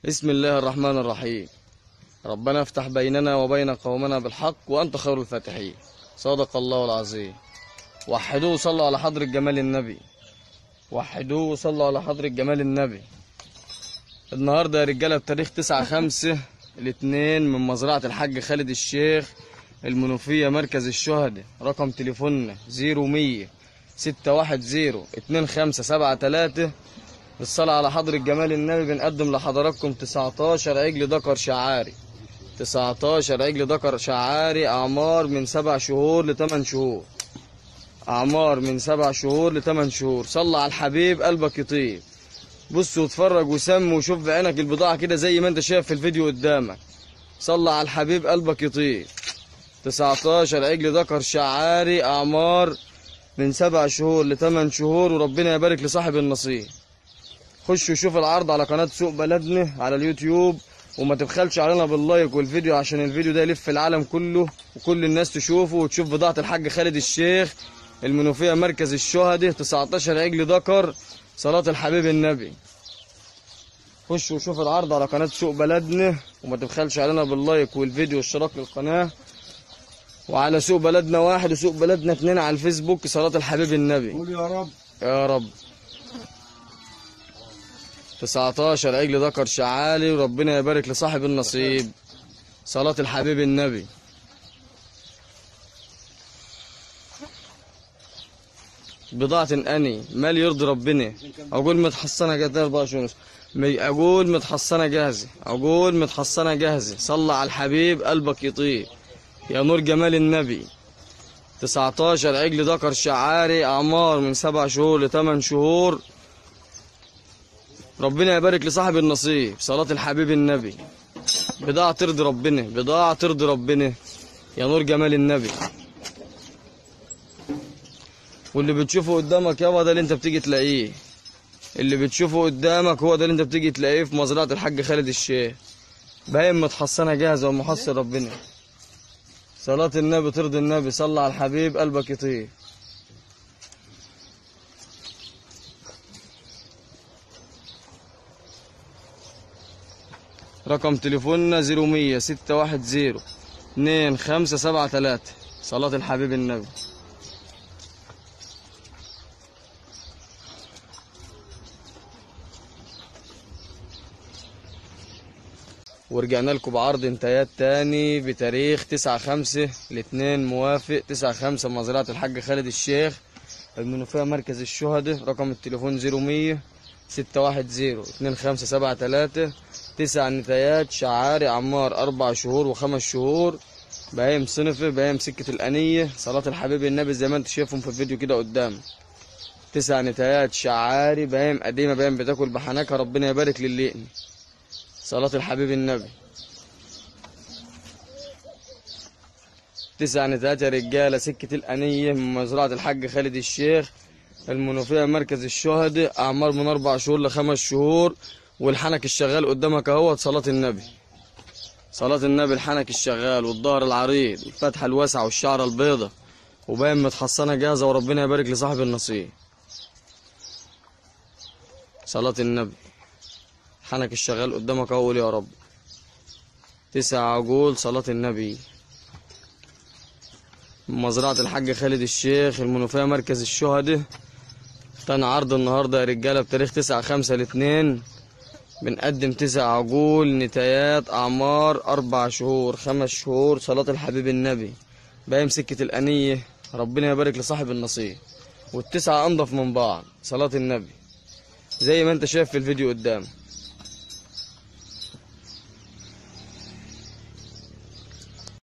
بسم الله الرحمن الرحيم ربنا افتح بيننا وبين قومنا بالحق وأنت خير الفاتحين صدق الله العظيم وحدوه وصلوا على حضرة جمال النبي وحدوه وصلوا على حضرة جمال النبي النهاردة يا رجالة بتاريخ تسعة خمسة الاتنين من مزرعة الحاج خالد الشيخ المنوفية مركز الشهداء رقم تليفوننا زيرو مية ستة واحد زيرو اتنين خمسة سبعة تلاتة بالصلاة على حضرة جمال النبي بنقدم لحضراتكم 19 عجل ذكر شعاري 19 عجل ذكر شعاري أعمار من سبع شهور لثمان شهور أعمار من سبع شهور لثمان شهور صلى على الحبيب قلبك يطيب بص واتفرج وسم وشوف بعينك البضاعة كده زي ما انت شايف في الفيديو قدامك صلى على الحبيب قلبك يطيب 19 عجل ذكر شعاري أعمار من سبع شهور لثمان شهور وربنا يبارك لصاحب النصيب خش وشوف العرض على قناة سوق بلدنا على اليوتيوب وما تبخلش علينا باللايك والفيديو عشان الفيديو ده يلف العالم كله وكل الناس تشوفه وتشوف بضاعة الحاج خالد الشيخ المنوفية مركز الشهداء 19 عجل ذكر صلاة الحبيب النبي خش وشوف العرض على قناة سوق بلدنا وما تبخلش علينا باللايك والفيديو والاشتراك للقناة وعلى سوق بلدنا واحد وسوق بلدنا اتنين على الفيسبوك صلاة الحبيب النبي قول يا رب يا رب 19 عجل ذكر شعالي وربنا يبارك لصاحب النصيب صلاة الحبيب النبي بضاعة أني مال يرضي ربنا أقول متحصنة جاهزة 24 ونص مي- أقول متحصنة جاهزة أقول متحصنة جاهزة صلى على الحبيب قلبك يطيب يا نور جمال النبي 19 عجل ذكر شعاري أعمار من سبع شهور لثمان شهور ربنا يبارك لصاحب النصيب صلاة الحبيب النبي بضاعة ترضي ربنا بضاعة ترضي ربنا يا نور جمال النبي واللي بتشوفه قدامك يابا ده اللي انت بتيجي تلاقيه اللي بتشوفه قدامك هو ده اللي انت بتيجي تلاقيه في مزرعة الحاج خالد الشيخ باين متحصنة جاهزة ومحصن ربنا صلاة النبي ترضي النبي صلى على الحبيب قلبك يطيب رقم تليفوننا زيرو مية ستة واحد زيرو اتنين خمسة سبعة تلاتة صلاة الحبيب النبي ورجعنا لكم بعرض انتهاءات تاني بتاريخ تسعة خمسة الاتنين موافق تسعة خمسة مزرعة الحاج خالد الشيخ المنوفية مركز الشهداء رقم التليفون زيرو مية ستة واحد زيرو اتنين خمسة سبعة تلاتة تسع نتايات شعاري عمار أربع شهور وخمس شهور بهايم صنفة بهايم سكة الأنية صلاة الحبيب النبي زي ما انت شايفهم في الفيديو كده قدام تسع نتايات شعاري بهايم قديمة بهايم بتاكل بحنكها ربنا يبارك للي صلاة الحبيب النبي تسع نتايات يا رجالة سكة الأنية من مزرعة الحاج خالد الشيخ المنوفية مركز الشهداء أعمار من أربع شهور لخمس شهور والحنك الشغال قدامك اهوت صلاة النبي صلاة النبي الحنك الشغال والظهر العريض والفتحة الواسعة والشعرة البيضة وباين متحصنة جاهزة وربنا يبارك لصاحب النصيب صلاة النبي حنك الشغال قدامك اهو يا رب تسع عجول صلاة النبي مزرعة الحاج خالد الشيخ المنوفية مركز الشهداء تاني عرض النهاردة يا رجالة بتاريخ تسعة خمسة الاتنين بنقدم تسع عجول نتايات أعمار أربع شهور خمس شهور صلاة الحبيب النبي بايم سكة الأنية ربنا يبارك لصاحب النصيب والتسعة أنضف من بعض صلاة النبي زي ما انت شايف في الفيديو قدام